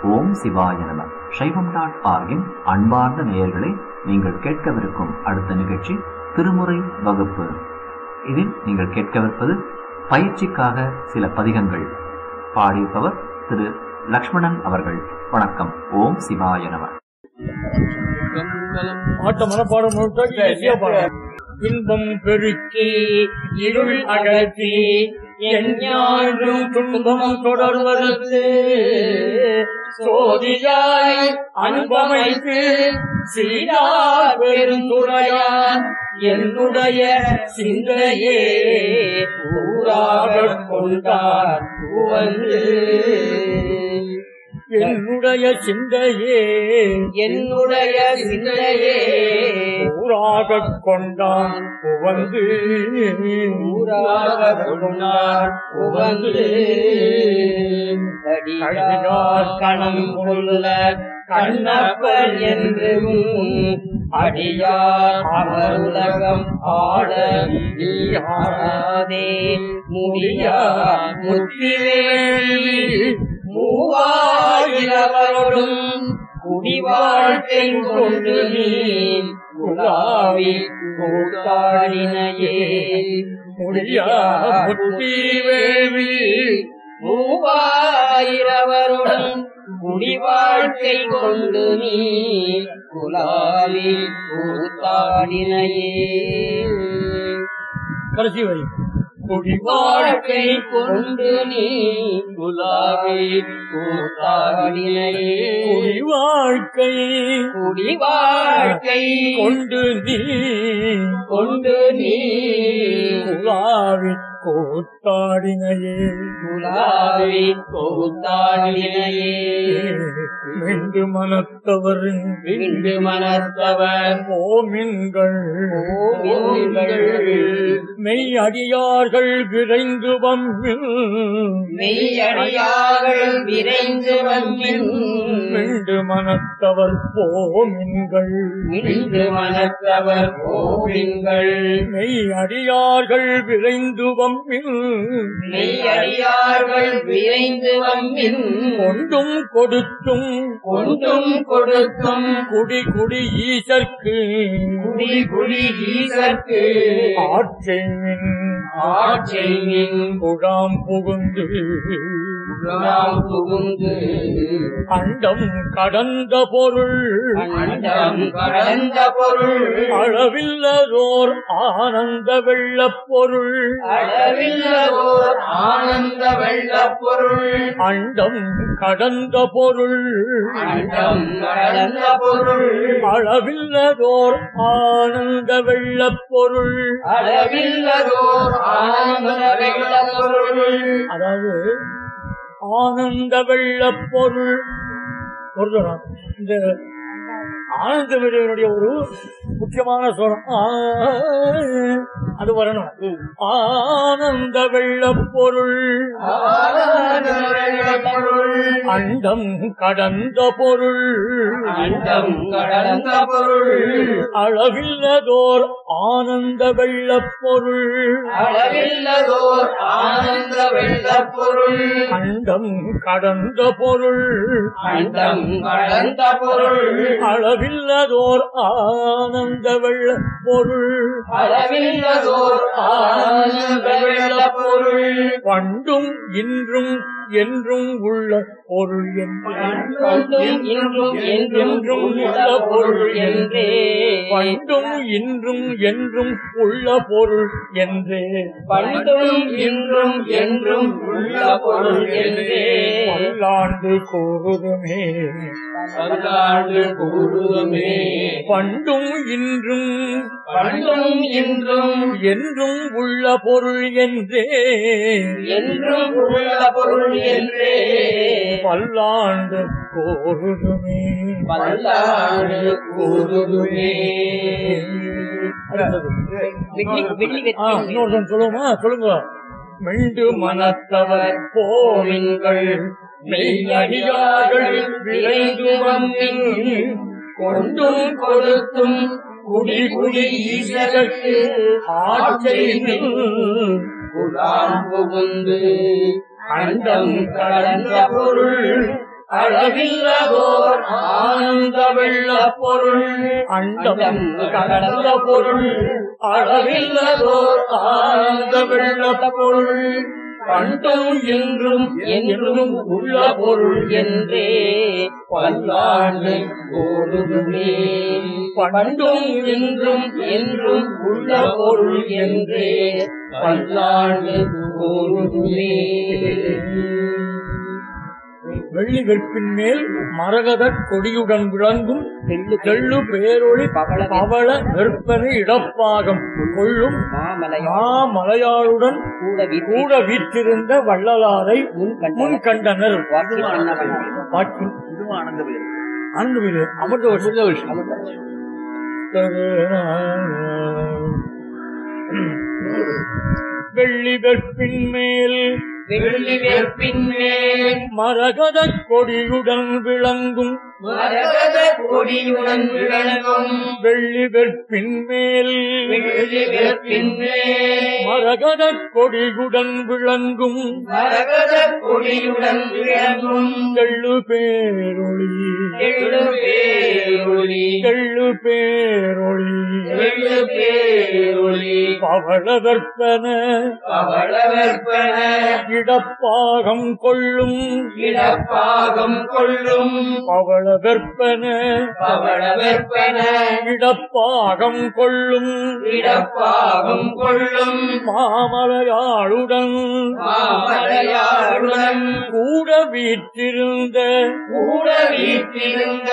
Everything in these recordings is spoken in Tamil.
ஓம் சிவாய நம சைவம் டாட் ஆர்கின் அன்பார்ந்த நேயர்களே நீங்கள் கேட்கவிருக்கும் அடுத்த நிகழ்ச்சி திருமுறை வகுப்பு இதில் நீங்கள் கேட்கவிருப்பது பயிற்சிக்காக சில பதிகங்கள் பாடியிருப்பவர் திரு லக்ஷ்மணன் அவர்கள் வணக்கம் ஓம் சிவாய நம ஆட்ட மனப்பாடம் முழுக்க ஈஸியா பாடலாம். இன்பம் பெருக்கி இருள் அகற்றி எஞ்ஞான்றும் துன்பம் தொடர்வதற்கு சோதியாய் அன்பமைத்து சீரார் பெருந்துரையான் என்னுடைய சிந்தையே ஊராக கொண்டார் வந்து என்னுடைய சிந்தையே என்னுடைய சிந்தையே ஊராக கொண்டான் புவந்து ஊராக கொண்டார் உவந்து அடியார் கணம் கொள்ள கண்ணப்பர் என்றும் அடியார் அவர் உலகம் ஆட நீ ஆடாதே முடியா முத்திவேலி மூவாயிரவரோடும் குடிவாழ்க்கை கொண்டு நீ குலாவி கூட்டாடினையே முடியா முத்தி வேவி மூவாயிரவருடன் குடிவாழ்க்கை கொண்டு நீ குலாவி கூத்தாடினையே கடைசி வரி குடிவாழ்க்கை கொண்டு நீ குலாவி கூத்தாடினையே குடி வாழ்க்கை குடிவாழ்க்கை கொண்டு நீ கொண்டு நீ குலாவி கூத்தாடினையே குலாவி கூத்தாடினையே மிண்டு மனத்தவர் விண்டு மனத்தவர் ஓமின்கள் ஓமின்கள் மெய் அடியார்கள் விரைந்து வம்மில் மெய்யடியார்கள் விரைந்து வம்மின் மிண்டு மனத்தவர் போமின்கள் விண்டு மனத்தவர் ஓவின்கள் மெய் அடியார்கள் விரைந்து வம்மில் மெய்யடியார்கள் விரைந்து வம்மின் கொண்டும் கொடுத்தும் கொண்டும் கொடுத்தும் குடி குடி ஈசர்க்கு குடி குடி ஈசற்கு ஆட்செய்மின் ஆட்செய்மின் குழாம் புகுந்து குலாம் புகுந்து அண்டம் கடந்த பொருள் அண்டம் கடந்த பொருள் அளவில்லதோர் ஆனந்த வெள்ளப் பொருள் அளவில்லதோர் ஆனந்த வெள்ளப் பொருள் அண்டம் கடந்த பொருள் அண்டம் கடந்த பொருள் அளவில்லதோர் ஆனந்த வெள்ளப் பொருள் அளவில்லதோர் ஆனந்த வெள்ளப் பொருள் அதாவது ஆனந்த வெள்ளப் பொருள் ஒரு தரம். இந்த ஆனந்த விடையினுடைய ஒரு முக்கியமான சொரம் ஆ, அது வரணும் ஆனந்த வெள்ளப் பொருள் ஆனந்த வெள்ளப் பொருள் அண்டம் கடந்த பொருள் அண்டம் கடந்த பொருள் அளவில்லதோர் ஆனந்த வெள்ளப் பொருள் அளவில்லதோர் ஆனந்த வெள்ளப் பொருள் அண்டம் கடந்த பொருள் அண்டம் கடந்த பொருள் அளவில்லதோர் ஆனந்த வெள்ள பொருள் அளவில்லதோர் ஆனந்த வெள்ளப் பொருள் பண்டும் இன்றும் என்றும் உள்ள பொருள் என்று கொண்டும் இன்றும் என்றும் உள்ள பொருள் என்றே பண்டும் இன்றும் என்றும் உள்ள பொருள் என்றே பண்டும் இன்றும் என்றும் உள்ள பொருள் என்றே பல்லாண்டு கூறுதுமே பல்லாண்டு கூறுதுமே பண்டும் இன்றும் பண்டும் இன்றும் என்றும் உள்ள பொருள் என்றே என்றும் உள்ள பொருள் என்றே பல்லாண்டு கூறுதுமே பல்லாண்டு கூறுதுமே அடுத்தது. வெள்ளி வெள்ளி ஆ, இன்னொருத்தன் சொல்லுவோமா சொல்லுங்க மெண்டு மனத்தவர் போவின்கள் மெய்யடியார்கள் விரைந்து வந்தின் கொண்டும் கொடுத்தும் குடி குடி ஈசருக்கு ஆட்சை குடாம் புகுந்து அண்டம் கடந்த பொருள் அளவில்லதோர் ஆனந்த வெள்ள பொருள் அண்டம் கடந்த பொருள் அளவில்லதோர் ஆனந்த வெள்ள பொருள் பண்டும் என்றும் என்றும் உள்ள பொருள் என்றே பல்லாண்டு ஓடுதுமே பண்டும் என்றும் என்றும் உள்ள பொருள் என்றே பல்லாண்டு ஓடுதுமே வெள்ளி வெற்பின் மேல் மரகத கொடியுடன் விளங்கும் தெள்ளு பேரொளி பவள வெற்பனை இடப்பாகம் கொள்ளும் மாமலையா மலையாளுடன் கூட வீட்டு கூட வீற்றிருந்த வள்ளலாரை முன் முன் கண்டனர் வாக்கி பண்ணவன் வாக்கின் இதுவும் ஆனந்தவேல் ஆண்டு அமிர்த வருஷம் வெள்ளி வெற்பின் மேல் வெள்ளி வேற்பின் மேல் மரகத கொடியுடன் விளங்கும் மரகத கொடியுடன் விளங்கும் வெள்ளி வெற்பின் மேல் வெள்ளி வேற்பின் மேல் மரகத கொடியுடன் விளங்கும் மரகத கொடியுடன் விளங்கும் தெள்ளு பேரொளி எள்ளு பேரொளி தெள்ளு பேரொளி எள்ளு பேரொளி பவள வெற்பன பவளவற்பன இடப்பாகம் கொள்ளும் இடப்பாகம் கொள்ளும் பவள வெற்பன பவளவற்பன இடப்பாகம் கொள்ளும் இடப்பாகம் கொள்ளும் மாமலையாளுடன் மாமலையாருடன் கூட வீற்றிருந்த கூட வீட்டிருந்த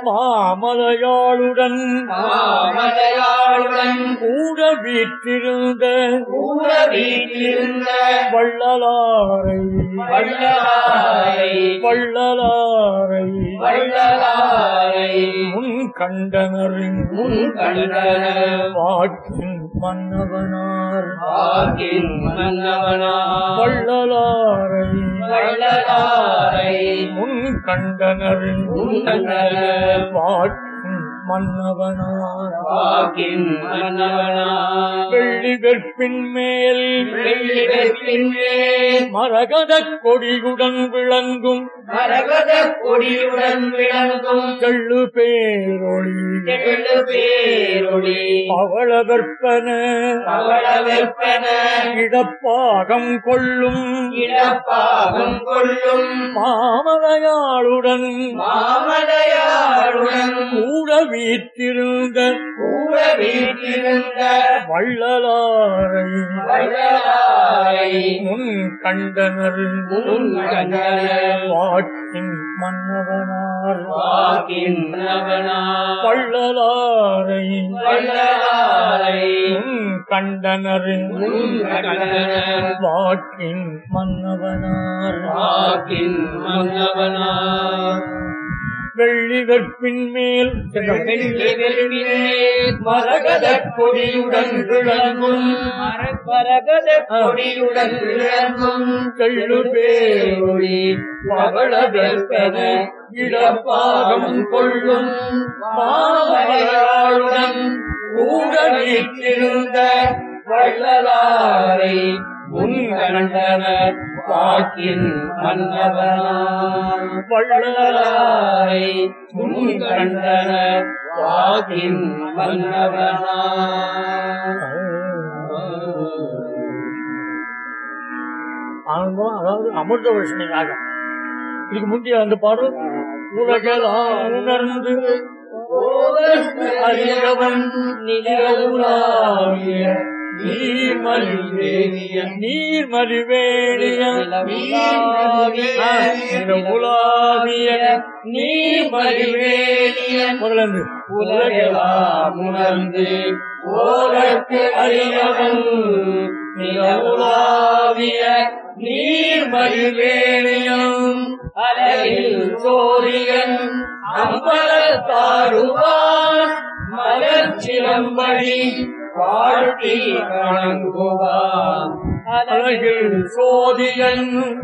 மாமலையாளுடன் மாமலையாருடன் கூட வீற்றிருந்த கூட வீட்டிருந்த வள்ளலாரை வள்ளலாரை வள்ளலாரை வள்ளலாரை முன் கண்டனரின் முன் கண்டன வாக்கின் மன்னவனார் ஆகின் மன்னவனா வள்ளலாரை வள்ளலாரை முன் கண்டனரின் முன் கண்டன வாக்கின் மன்னவனார் ஆகின் மன்னவனா வெள்ளி வெற்பின் மேல் வெள்ளி வெற்பின் மேல் மரகத கொடியுடன் விளங்கும் மரகத கொடியுடன் விளங்கும் தெள்ளு பேரொளி எள்ளு பேரொளி பவள வெற்பன பவள வெற்பன இடப்பாகம் கொள்ளும் இடப்பாகம் கொள்ளும் மாமலையாளுடன் மாமலையாருடன் கூட வீற்றிருந்த கூட வீட்டிருந்த வள்ளலாரை வள்ளலாரை முன் கண்டனரின் முன் கண்டன வாக்கின் மன்னவனார் வாக்கின் மன்னவனா வள்ளலாரை வள்ளலாரை முன் கண்டனரின் முன் கண்டன வாக்கின் மன்னவனார் வாக்கின் மன்னவனா வெள்ளி வெற்பின் மேல் வெள்ளி வெள்ளியே மரகத கொடியுடன் விளங்கும் மரகத கொடியுடன் விளங்கும் தெள்ளு பேரொளி பவள வெற்பன இடப்பாகம் கொள்ளும் மாமலையாளுடன் கூட வீட்டிருந்த வள்ளலாரை முன்கண்டன வாக்கின் மன்னவனா வள்ளலாரை முன்கண்டன வாக்கின் மன்னவனா ஆனந்தம் அதாவது அமிர்த வருஷனி ராகம் இதுக்கு முந்தைய அந்த பாடல் உலகெல்லாம் உணர்ந்து அறியவன் நிலவுலாவிய நீர்மலிவேணிய நீர்மலிவேணிய நிலவுலாவிய நீர்மலிவேணிய முதல்ல இருந்து உலகெல்லாம் உணர்ந்து ஓரற்கு அறியவன் நிலவுலாவிய நீர்மலிவேணியம் அலையில் சோரியன் அம்பலத்தாடுவான் மலர் சிலம்படி வாழ்த்தி வணங்குவான் அழகில் சோதியன்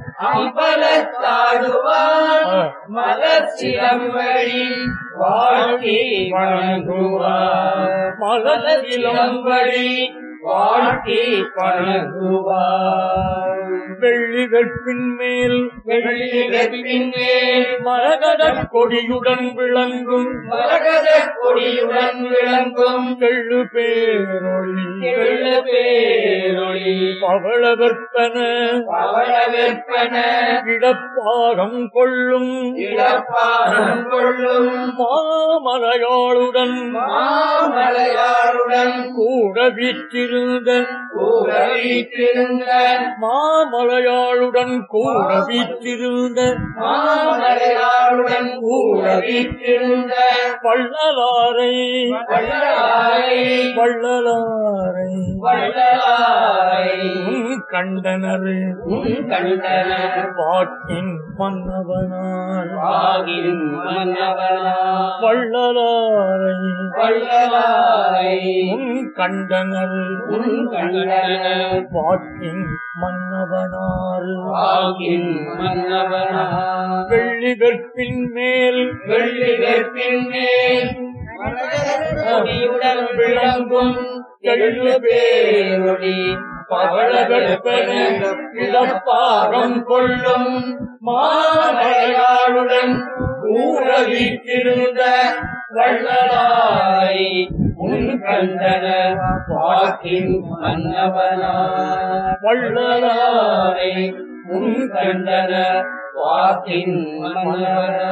அம்பலத்தாடுவான் மலர் சிலம்படி வாழ்த்தி வணங்குவான் மலர் இளம்படி வாழ்த்தி வணங்குவான் வெள்ளி வெற்பின் மேல் வெள்ளி வெற்பின் மேல் மரகத கொடியுடன் விளங்கும் மரகத கொடியுடன் விளங்கும் தெள்ளு பேரொளி எள்ளு பேரொளி பவள வெற்பன பவள வெற்பன இடப்பாகம் கொள்ளும் இடப்பாகம் கொள்ளும் மாமலையாளுடன் மாமலையாருடன் கூட வீற்றிருந்த கூட வீற்றிருந்த மாமலையாளுடன் கூட வீற்றிருந்த மாமலையாருடன் கூட வீற்றிருந்த வள்ளலாரை வள்ளலாரை வள்ளலாரை வள்ளலாரை உன் கண்டனர் உன் கண்டன வாக்கின் மன்னவனார் ஆகின் மன்னவனா வள்ளலாரை வள்ளலாரை உன் கண்டனர் உன் கண்டன வாக்கின் மன்னவனார் ஆகின் மன்னவனா வெள்ளி வெற்பின் மேல் வெள்ளி வெற்பின் மேல் கொடியுடன் விளங்கும் தெள்ளு பேரொளி பவள வெப்பன இடப்பாகம் கொள்ளும் மாமலையாளுடன் கூட வீற்றிருந்த வள்ளலாய் உன் கண்டன வாக்கின் மன்னவனா வள்ளலாரை உன் கண்டன வாக்கின் மன்னவனா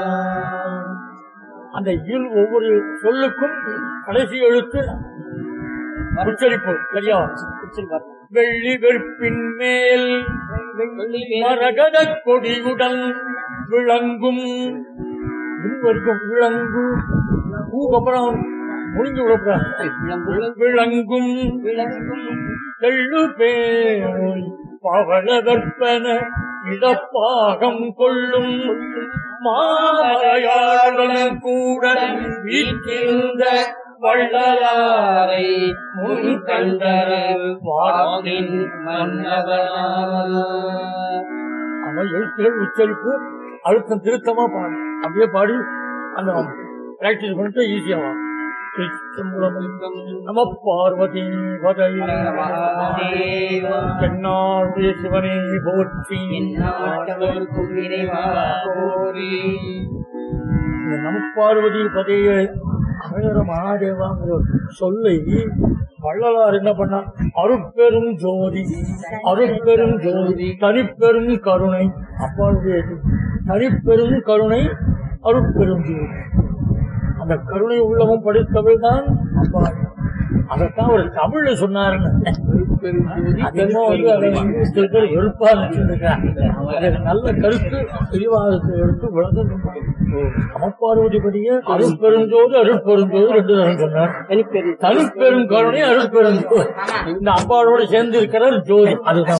அந்த இல் ஒவ்வொரு சொல்லுக்கும் கடைசி எழுத்து உச்சரிப்பு சரியா வெள்ளி வெற்பின் மேல் மரகத கொடியுடன் விளங்கும் வரைக்கும் விளங்கு பூக்கப்புறம் முடிஞ்சு விடக்கூடாது விளங்கும் தெள்ளு பேரொய் பவள வெற்பன இடப்பாகம் கொள்ளும் மாமலையாளுடன் கூட வீற்றிருந்த வள்ளலாரை முன் கண்டர வாக்கின் மன்னவனா அவன் எழுத்துகள் உச்சரிப்பு அழுத்தம் திருத்தமா பாடு அப்படியே பாடி அந்த பிராக்டிஸ் பண்ணிட்டு ஈஸியாகும் நம பார்வதி வதை தென்னாளுடைய சிவனே போற்றி நாட்டவர்க்கும் இறைவா போரி இந்த நம பார்வதி பதைய அழகர மகாதேவாங்கிற சொல்லை வள்ளலார் என்ன பண்ணார் அருட்பெரும் ஜோதி அருட்பெரும் ஜோதி தனிப்பெரும் கருணை அப்பாவுடைய தனிப்பெரும் கருணை அருட்பெரும் ஜோதி அந்த கருணை உள்ளவன் படித்தவள் தான் அப்பா அதைத்தான் ஒரு தமிழ்ல சொன்னாருன்னு அது என்னமோ வந்து அதை வந்து சில பேர் வெறுப்பா நினைச்சிருக்காங்க அது நல்ல கருத்து பிரிவாதத்தை எடுத்து விளக்கம் அமப்பார்வதிபதிய அருட்பெருஞ்சோது அருட்பெருஞ்சோது ரெண்டு தரம் சொன்னார் தனிப்பெரும் கருணை அருட்பெருஞ்சோதி இந்த அப்பாவோட சேர்ந்து இருக்கிற ஜோதி அதுதான்